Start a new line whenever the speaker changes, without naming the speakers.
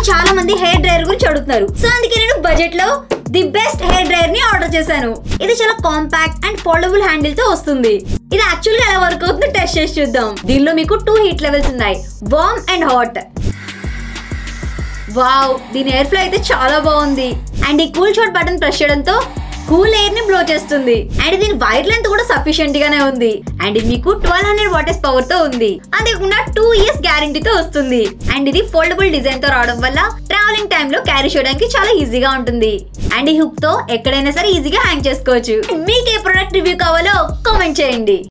చాలా మంది hair dryer గురించి అడుగుతున్నారు సో అందుకే నేను బడ్జెట్ లో ది బెస్ట్ హెయిర్ డ్రైయర్ ని ఆర్డర్ చేశాను ఇది చాలా కాంపాక్ట్ అండ్ ఫోల్డబుల్ హ్యాండిల్ తో వస్తుంది ఇది యాక్చువల్ గా ఎలా వర్క్ అవుతుందో టెస్ట్ చేసి చూద్దాం దీనిలో మీకు టూ హీట్ లెవెల్స్ ఉన్నాయి వార్మ్ అండ్ హాట్ వావ్ దీని ఎయిర్ ఫ్లో అయితే చాలా బాగుంది అండ్ ఈ కూల్ షాట్ బటన్ ప్రెస్ చేయడంతో కూల్ ఎయిర్ ని బ్లో చేస్తుంది అండ్ దీని వైర్ లెంత్ కూడా సఫిషియెంట్ గానే ఉంది అండ్ ఇది మీకు ట్వెల్వ్ హండ్రెడ్ వాటర్స్ పవర్ తో ఉంది అంతేకాకుండా టూ ఇయర్స్ గ్యారంటీతో వస్తుంది అండ్ ఇది ఫోల్డబుల్ డిజైన్ తో రావడం వల్ల ట్రావెలింగ్ టైమ్ లో క్యారీ చేయడానికి చాలా ఈజీగా ఉంటుంది అండ్ ఈ హుక్ తో ఎక్కడైనా సరే ఈజీగా హ్యాంగ్ చేసుకోవచ్చు మీకు ఏ ప్రొడక్ట్ రివ్యూ కావాలో కామెంట్ చేయండి